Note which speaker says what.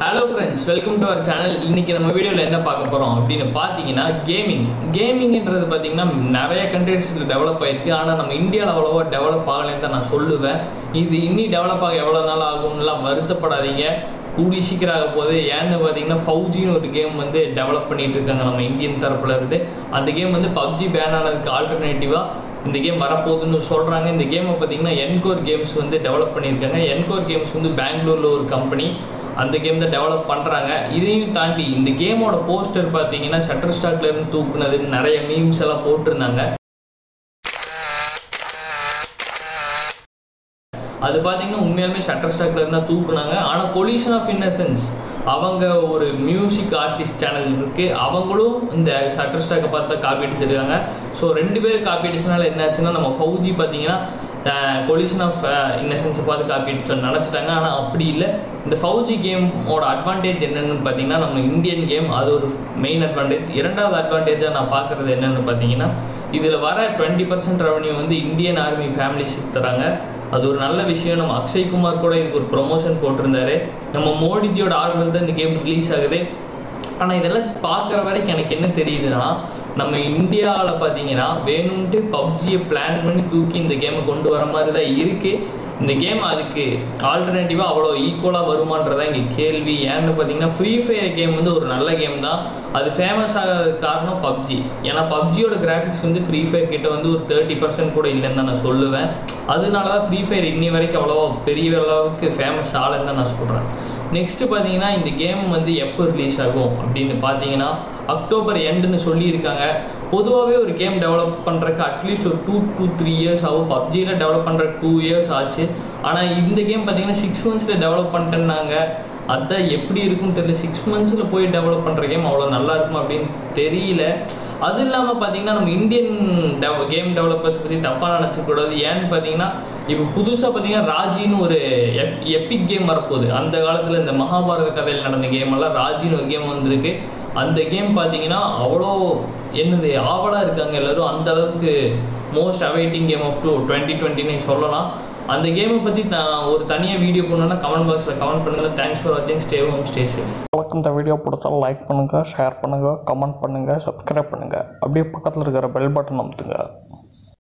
Speaker 1: hello friends welcome to our channel இன்னைக்கு நம்ம வீடியோவில் என்ன பார்க்க போகிறோம் அப்படின்னு பார்த்தீங்கன்னா கேமிங் கேமிங்ன்றது பார்த்தீங்கன்னா நிறைய கண்ட்ரீஸில் டெவலப் ஆயிருக்கு ஆனால் நம்ம இந்தியாவில் அவ்வளோவா டெவலப் ஆகலைன்னு தான் நான் சொல்லுவேன் இது இன்னி டெவலப் ஆக எவ்வளோ நாள் ஆகும்லாம் வருத்தப்படாதீங்க கூடி சீக்கிரம் ஆக போகுது ஏன்னு பார்த்தீங்கன்னா ஃபவுஜின்னு ஒரு கேம் வந்து டெவலப் பண்ணிட்டு இருக்காங்க நம்ம இந்தியன் தரப்புல இருந்து அந்த கேம் வந்து பப்ஜி பேன் ஆனதுக்கு ஆல்டர்னேட்டிவாக இந்த கேம் வரப்போகுதுன்னு சொல்கிறாங்க இந்த கேமை பார்த்தீங்கன்னா என்கோர் கேம்ஸ் வந்து டெவலப் பண்ணியிருக்காங்க என்கோர் கேம்ஸ் வந்து பெங்களூரில் ஒரு கம்பெனி அந்த கேம் தான் டெவலப் பண்ணுறாங்க இதையும் தாண்டி இந்த கேமோட போஸ்டர் பார்த்தீங்கன்னா ஷட்டர் ஸ்டாக்லேருந்து தூக்குனதுன்னு நிறைய மீம்ஸ் எல்லாம் போட்டிருந்தாங்க அது பார்த்தீங்கன்னா உண்மையாலுமே ஷட்டர் ஸ்டாக்ல இருந்தால் தூக்குனாங்க ஆனால் கொலிஷன் ஆஃப் இன்னசென்ஸ் அவங்க ஒரு மியூசிக் ஆர்டிஸ்ட் சேனல் இருக்கு அவங்களும் இந்த ஷட்டர் ஸ்டாக்கை பார்த்து காப்பி அடிச்சிருக்காங்க ஸோ ரெண்டு பேரும் காப்பி அடிச்சனால என்னாச்சுன்னா நம்ம ஃபவுஜி பார்த்தீங்கன்னா கொலிஷன் ஆஃப் இன்னசென்ஸை பார்த்து காப்பி அடிச்சோன்னு நினச்சிட்டாங்க ஆனால் அப்படி இல்லை இந்த ஃபவுஜி கேமோட அட்வான்டேஜ் என்னென்னு பார்த்தீங்கன்னா நம்ம இந்தியன் கேம் அது ஒரு மெயின் அட்வான்டேஜ் இரண்டாவது அட்வான்டேஜாக நான் பார்க்குறது என்னென்னு பார்த்தீங்கன்னா இதில் வர டுவெண்ட்டி பர்சன்ட் ரெவன்யூ வந்து இந்தியன் ஆர்மி ஃபேமிலிஸுக்கு தராங்க அது ஒரு நல்ல விஷயம் நம்ம அக்ஷய் குமார் கூட இதுக்கு ஒரு ப்ரொமோஷன் போட்டிருந்தாரு நம்ம மோடிஜியோட ஆர்டர் தான் இந்த கேம் ரிலீஸ் ஆகுது ஆனால் இதெல்லாம் பார்க்குற வரைக்கும் எனக்கு என்ன தெரியுதுன்னா நம்ம இந்தியாவில் பார்த்தீங்கன்னா வேணும்ட்டு பப்ஜியை பிளான் பண்ணி தூக்கி இந்த கேமை கொண்டு வர மாதிரி தான் இருக்குது இந்த கேம் அதுக்கு ஆல்டர்னேட்டிவாக அவ்வளோ ஈக்குவலாக வருமானன்றதான் இங்கே கேள்வி ஏன்னு பார்த்தீங்கன்னா ஃப்ரீ ஃபயர் கேம் வந்து ஒரு நல்ல கேம் தான் அது ஃபேமஸ் ஆகிறதுக்கு காரணம் பப்ஜி ஏன்னா பப்ஜியோட கிராஃபிக்ஸ் வந்து ஃப்ரீ ஃபயர் கிட்ட வந்து ஒரு தேர்ட்டி பர்சன்ட் கூட இல்லைன்னு தான் நான் சொல்லுவேன் அதனால தான் ஃப்ரீ ஃபயர் இன்னி வரைக்கும் அவ்வளோ பெரிய அளவுக்கு ஃபேமஸ் ஆகலைன்னு தான் நான் சொல்கிறேன் நெக்ஸ்ட் பார்த்தீங்கன்னா இந்த கேம் வந்து எப்போ ரிலீஸ் ஆகும் அப்படின்னு பார்த்தீங்கன்னா அக்டோபர் எண்டுன்னு சொல்லியிருக்காங்க பொதுவாகவே ஒரு கேம் டெவலப் பண்ணுறக்கு அட்லீஸ்ட் ஒரு டூ டூ த்ரீ இயர்ஸ் ஆகும் பப்ஜியில் டெவலப் பண்ணுறக்கு டூ இயர்ஸ் ஆச்சு ஆனால் இந்த கேம் பார்த்தீங்கன்னா சிக்ஸ் மந்த்ஸில் டெவலப் பண்ணிட்டேன்னாங்க அதான் எப்படி இருக்கும்னு தெரியல சிக்ஸ் மந்த்ஸில் போய் டெவலப் பண்ணுற கேம் அவ்வளோ நல்லா இருக்கும் அப்படின்னு தெரியல அது இல்லாமல் பார்த்தீங்கன்னா நம்ம இந்தியன் டெவ கேம் டெவலப்பர்ஸ் பற்றி தப்பாக நினச்சக்கூடாது ஏன்னு பார்த்தீங்கன்னா இப்போ புதுசாக பார்த்தீங்கன்னா ராஜின்னு ஒரு எப் எப்பிக் கேம் வரப்போகுது அந்த காலத்தில் இந்த மகாபாரத கதையில் நடந்த கேம் எல்லாம் ராஜின்னு ஒரு கேம் வந்திருக்கு அந்த கேம் பார்த்தீங்கன்னா அவ்வளோ என்னது ஆவலாக இருக்காங்க எல்லோரும் அந்த அளவுக்கு most awaiting game of two twenty டுவெண்ட்டின்னு சொல்லலாம் அந்த கேமை பற்றி நான் ஒரு தனியாக வீடியோ பண்ணணும்னா கமெண்ட் பாக்ஸில் கமெண்ட் பண்ணுங்கள் தேங்க்ஸ் ஃபார் வாட்சிங் ஸ்டே ஹோம் ஸ்டே சேஃப்
Speaker 2: உங்களுக்கு இந்த வீடியோ பிடிச்சா லைக் பண்ணுங்கள் ஷேர் பண்ணுங்கள் கமெண்ட் பண்ணுங்கள் சப்ஸ்கிரைப் பண்ணுங்கள் அப்படியே பக்கத்தில் இருக்கிற பெல் பட்டன் அமுத்துங்க